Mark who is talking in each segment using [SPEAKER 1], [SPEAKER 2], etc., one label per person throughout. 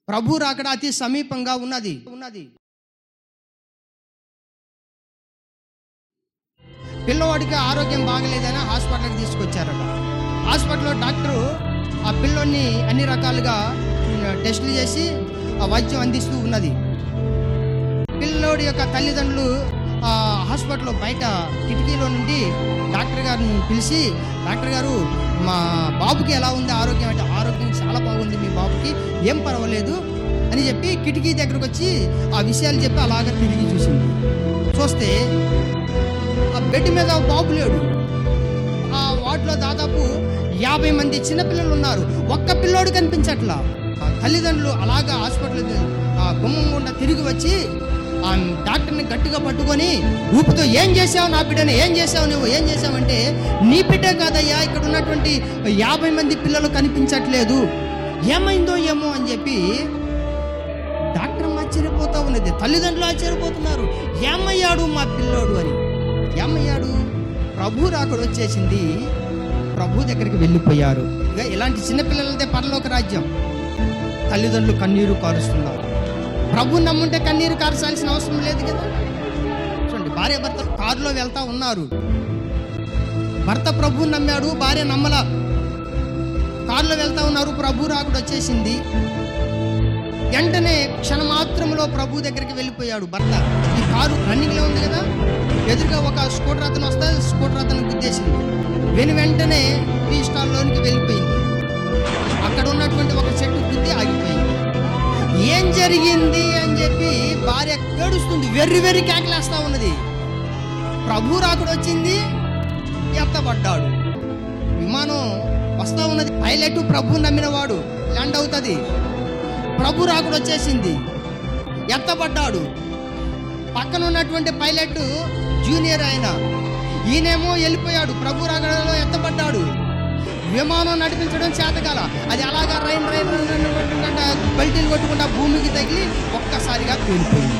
[SPEAKER 1] ప్రభు రాకడ అతి సమీపంగా ఉన్నది ఉన్నది పిల్లవాడికి ఆరోగ్యం బాగలేదని హాస్పిటల్కి తీసుకొచ్చారట హాస్పిటల్లో డాక్టరు ఆ పిల్లోని అన్ని రకాలుగా టెస్టులు చేసి ఆ వైద్యం అందిస్తూ ఉన్నది పిల్లోడి యొక్క తల్లిదండ్రులు ఆ హాస్పిటల్లో బయట కిటికీలో నుండి డాక్టర్ గారిని పిలిచి డాక్టర్ గారు మా బాబుకి ఎలా ఉంది ఆరోగ్యం అంటే ఆరోగ్యం చాలా బాగుంది మీ బాబుకి ఏం పర్వాలేదు అని చెప్పి కిటికీ దగ్గరకు వచ్చి ఆ విషయాలు చెప్పి అలాగ తిరిగి చూసింది చూస్తే ఆ బెడ్ మీద ఒక బాబు లేడు ఆ వార్డులో దాదాపు యాభై మంది చిన్నపిల్లలు ఉన్నారు ఒక్క పిల్లోడు కనిపించట్లా ఆ తల్లిదండ్రులు అలాగా హాస్పిటల్ ఆ గుమ్మం గుండా తిరిగి వచ్చి ఆ డాక్టర్ని గట్టిగా పట్టుకొని ఊపితో ఏం చేసావు నా బిడ్డని ఏం చేసావు నువ్వు ఏం చేసావంటే నీ బిడ్డే కాదయ్యా ఇక్కడ ఉన్నటువంటి యాభై మంది పిల్లలు కనిపించట్లేదు ఏమైందో ఏమో అని చెప్పి డాక్టర్ ఆశ్చర్యపోతా ఉన్నది తల్లిదండ్రులు ఆశ్చర్యపోతున్నారు ఏమయ్యాడు మా పిల్లోడు అని ఏమయ్యాడు ప్రభు రాకడ వచ్చేసింది ప్రభు దగ్గరికి వెళ్ళిపోయారు ఇక ఇలాంటి చిన్నపిల్లలదే పరలోక రాజ్యం తల్లిదండ్రులు కన్నీరు కారుస్తున్నారు ప్రభు నమ్ముంటే కన్నీరు కార్చాల్సిన అవసరం లేదు కదా చూడండి భార్య భర్త కారులో వెళ్తా ఉన్నారు భర్త ప్రభు నమ్మాడు భార్య నమ్మల కారులో వెళ్తా ఉన్నారు ప్రభు రాకుడు వచ్చేసింది వెంటనే క్షణమాత్రంలో ప్రభు దగ్గరికి వెళ్ళిపోయాడు భర్త ఈ కారు రన్నింగ్ లో ఉంది కదా ఎదురుగా ఒక స్కూటర్ అతను వస్తే స్కూటర్ అతను గుద్దేసింది వెను వెంటనే టీ స్టాల్లోనికి వెళ్ళిపోయింది అక్కడ ఉన్నటువంటి ఒక చెట్టు గుద్ది ఆగిపోయింది ఏం జరిగింది అని చెప్పి భార్య ఏడుస్తుంది వెర్రి వెర్రి కేకలేస్తా ఉన్నది ప్రభు రాకుడు వచ్చింది ఎత్తబడ్డాడు విమానం వస్తా ఉన్నది పైలట్ ప్రభు నమ్మినవాడు ల్యాండ్ అవుతుంది ప్రభు రాకుడు వచ్చేసింది ఎత్తబడ్డాడు పక్కన ఉన్నటువంటి పైలట్ జూనియర్ ఆయన ఈయనేమో వెళ్ళిపోయాడు ప్రభు రాకడలో ఎత్తబడ్డాడు విమానం నడిపించడం చేతకాల అది అలాగా రైన్ రైన్ రైన్ రైన్ కొట్టుకుంటా బల్టీలు కొట్టుకుంటా భూమికి తగిలి ఒక్కసారిగా పేలిపోయింది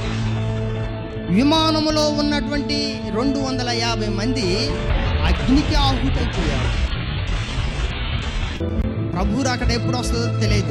[SPEAKER 1] విమానములో ఉన్నటువంటి రెండు వందల యాభై మంది అగ్నికి ఆహుతైపోయారు ప్రభు రాకడ ఎప్పుడు వస్తుందో తెలియదు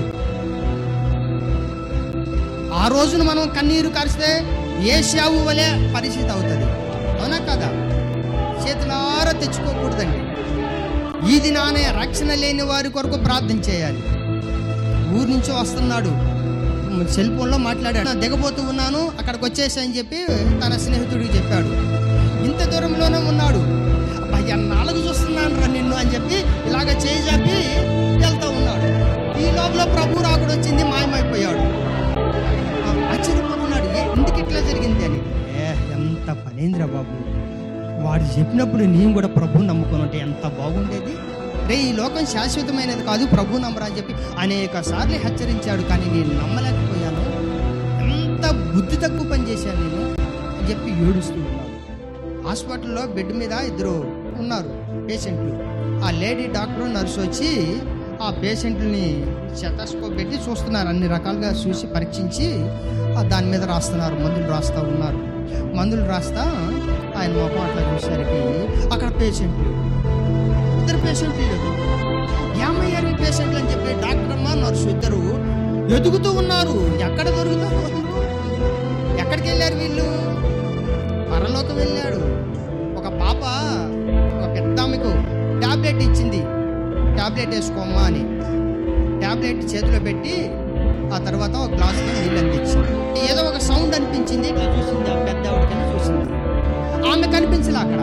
[SPEAKER 1] ఆ రోజున మనం కన్నీరు కరిస్తే ఏషావు వలె పరిస్థితి అవుతుంది అవునా కదా చేతులారా తెచ్చుకోకూడదండి ఈ దినానే రక్షణ లేని వారి కొరకు ప్రార్థన చేయాలి ఊరి నుంచి వస్తున్నాడు సెల్ ఫోన్లో మాట్లాడాడు "నేను దిగబోతూ ఉన్నాను అక్కడికి వచ్చేసి అని చెప్పి తన స్నేహితుడికి చెప్పాడు ఇంత దూరంలోనే ఉన్నాడు అబ్బా ఎన్నాళ్ళకు చూస్తున్నాను రా నిన్ను అని చెప్పి ఇలాగ చేయి చెప్పి వెళ్తూ ఉన్నాడు ఈ లోపల ప్రభు రాకుడు వచ్చింది మాయమైపోయాడు ఆ, ఆశ్చర్యపోతున్నాడు ఏ ఎందుకు ఇట్లా జరిగింది అని ఏ ఎంత పనేంద్ర బాబు వాడు చెప్పినప్పుడు నేను కూడా ప్రభు నమ్ముకొని ఉంటే ఎంత బాగుండేది రే ఈ లోకం శాశ్వతమైనది కాదు ప్రభు నమ్మరా అని చెప్పి అనేక సార్లు హెచ్చరించాడు కానీ నేను నమ్మలేకపోయాను ఎంత బుద్ధి తక్కువ పని చేశాను నేను అని చెప్పి ఏడుస్తూ ఉన్నాడు హాస్పిటల్లో బెడ్ మీద ఇద్దరు ఉన్నారు పేషెంట్లు ఆ లేడీ డాక్టర్ నర్సు వచ్చి ఆ పేషెంట్ని శతస్కోప్ పెట్టి చూస్తున్నారు అన్ని రకాలుగా చూసి పరీక్షించి ఆ దాని మీద రాస్తున్నారు మందులు రాస్తూ ఉన్నారు మందులు రాస్తా ఆయన మొహం అట్లా చూసరికి అక్కడ పేషెంట్లు ఇద్దరు పేషెంట్లు లేరు ఏమయ్యారు ఈ పేషెంట్లు అని చెప్పి డాక్టర్ అమ్మ నర్సు ఇద్దరు ఎదుగుతూ ఉన్నారు ఎక్కడ దొరుకుతారు వాళ్ళు? ఎక్కడికి వెళ్ళారు వీళ్ళు పరలోకం వెళ్ళాడు ఒక పాప ఒక పెద్ద ఆమెకు టాబ్లెట్ ఇచ్చింది టాబ్లెట్ వేసుకోమ్మా అని టాబ్లెట్ చేతిలో పెట్టి ఆ తర్వాత ఒక గ్లాసులో నీళ్ళు అందించింది ఏదో ఒక సౌండ్ అనిపించింది ఇట్లా చూసింది ఆ పెద్ద ఆవిడకని చూసింది ఆమె కనిపించలే అక్కడ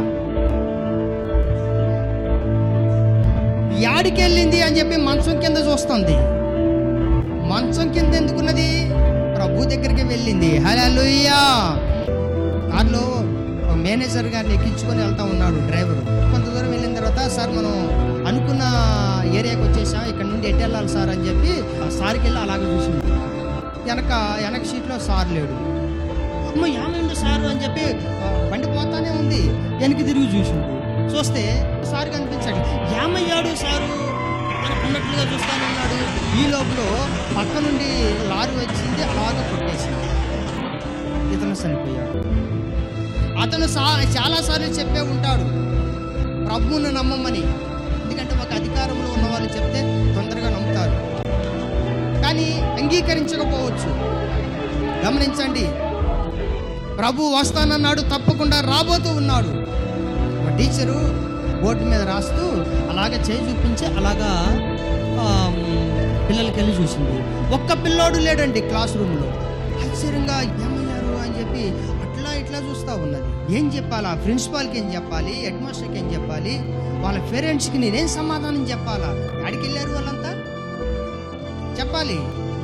[SPEAKER 1] యాడికి వెళ్ళింది అని చెప్పి మంచం కింద చూస్తుంది మంచం కింద ఎందుకున్నది ప్రభు దగ్గరికి వెళ్ళింది హలోయ్యా కార్లో ఒక మేనేజర్ గారిని ఎక్కించుకొని వెళ్తా ఉన్నాడు డ్రైవర్ కొంత దూరం వెళ్ళిన తర్వాత సార్ మనం అనుకున్న ఏరియాకి వచ్చేసాం ఇక్కడ నుండి ఎటు వెళ్ళాలి సార్ అని చెప్పి ఆ సార్కి వెళ్ళి అలాగే చూసింది వెనక వెనక సీట్లో సార్ లేడు అమ్మ ఏమైంది సార్ అని చెప్పి ఆ, బండి పోతానే ఉంది వెనక్కి తిరిగి చూసిండు చూస్తే సార్ కనిపించాడు ఏమయ్యాడు సారు అని అన్నట్లుగా చూస్తానే ఉన్నాడు ఈ లోపల పక్క నుండి లారీ వచ్చింది అలాగ కొట్టేసింది ఇతను చనిపోయాడు అతను సా చాలాసార్లు చెప్పే ఉంటాడు ప్రభువును నమ్మమని ఎందుకంటే ఒక అధికారంలో ఉన్న వాళ్ళు చెప్తే తొందరగా నమ్ముతారు కానీ అంగీకరించకపోవచ్చు గమనించండి ప్రభు వస్తానన్నాడు తప్పకుండా రాబోతూ ఉన్నాడు ఒక టీచరు బోర్డు మీద రాస్తూ అలాగ చేయి చూపించి అలాగా ఆమ్, పిల్లలకి వెళ్ళి చూసింది ఒక్క పిల్లోడు లేడండి క్లాస్ రూమ్లో ఆశ్చర్యంగా ఏమయ్యారు అని చెప్పి అట్లా ఇట్లా చూస్తూ ఉన్నది ఏం చెప్పాలా ప్రిన్సిపాల్కి ఏం చెప్పాలి హెడ్ మాస్టర్కి ఏం చెప్పాలి వాళ్ళ పేరెంట్స్కి నేనేం సమాధానం చెప్పాలా ఎక్కడికి వెళ్ళారు వాళ్ళంతా చెప్పాలి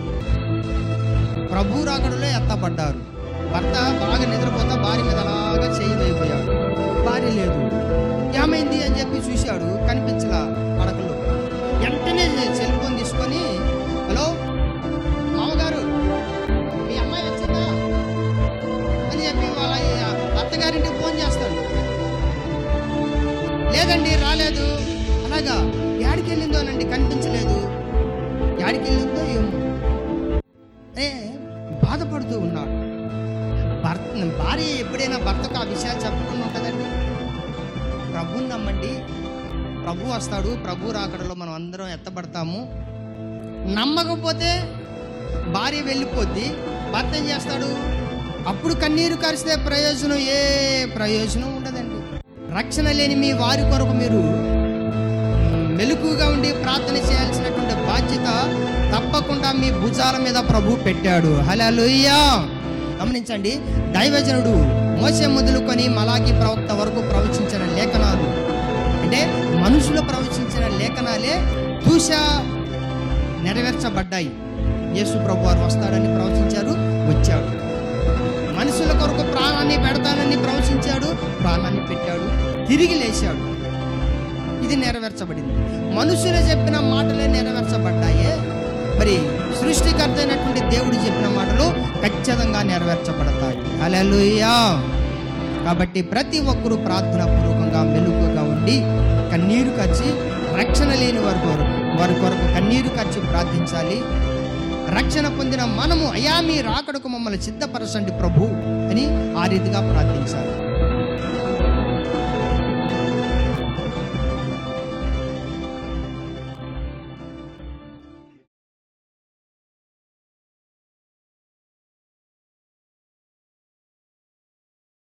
[SPEAKER 1] ప్రభు రాకడలో ఎత్తపడ్డారు భర్త బాగా నిద్రపోతా భార్య మీద అలాగా చేయి వేయిపోయాడు భార్య లేదు ఏమైంది అని చెప్పి చూశాడు కనిపించలా పడకలో వెంటనే సెల్ ఫోన్ తీసుకొని హలో మామగారు మీ అమ్మాయి వచ్చిందా అని చెప్పి వాళ్ళ అత్తగారింటికి ఫోన్ చేస్తాడు లేదండి రాలేదు అలాగా యాడికి వెళ్ళిందోనండి కనిపించలేదు యాడికి వెళ్ళిందో ఏమో ఏ బాధపడుతూ ఉన్నాడు భర్త భార్య ఎప్పుడైనా భర్తకు ఆ విషయాలు చెప్పకుండా ఉంటుందండి ప్రభుని నమ్మండి ప్రభు వస్తాడు ప్రభు రాకడలో మనం అందరం ఎత్తబడతాము నమ్మకపోతే భార్య వెళ్ళిపోద్ది భర్త ఏం చేస్తాడు అప్పుడు కన్నీరు కరిస్తే ప్రయోజనం ఏ ప్రయోజనం ఉండదండి రక్షణ లేని మీ వారి కొరకు మీరు మెలకుగా ఉండి ప్రార్థన చేయాల్సినటువంటి బాధ్యత తప్పకుండా మీ భుజాల మీద ప్రభు పెట్టాడు హలలుయ్యా గమనించండి దైవజనుడు మోసే మొదలుకొని మలాకి ప్రవక్త వరకు ప్రవచించిన లేఖనాలు అంటే మనుషులు ప్రవచించిన లేఖనాలే దూష నెరవేర్చబడ్డాయి యేసు ప్రభు వారు వస్తాడని ప్రవచించారు వచ్చాడు మనుషుల కొరకు ప్రాణాన్ని పెడతానని ప్రవచించాడు ప్రాణాన్ని పెట్టాడు తిరిగి లేచాడు ఇది నెరవేర్చబడింది మనుషులు చెప్పిన మాటలే నెరవేర్చబడ్డాయే మరి సృష్టికర్త అయినటువంటి దేవుడు చెప్పిన మాటలు ఖచ్చితంగా నెరవేర్చబడతాయి అలెలుయా కాబట్టి ప్రతి ఒక్కరూ ప్రార్థనా పూర్వకంగా మెలుగుగా ఉండి కన్నీరు కచ్చి రక్షణ లేని వారి కొరకు వారి కొరకు కన్నీరు కచ్చి ప్రార్థించాలి రక్షణ పొందిన మనము అయా మీ రాకడకు మమ్మల్ని సిద్ధపరచండి ప్రభు అని ఆ రీతిగా ప్రార్థించాలి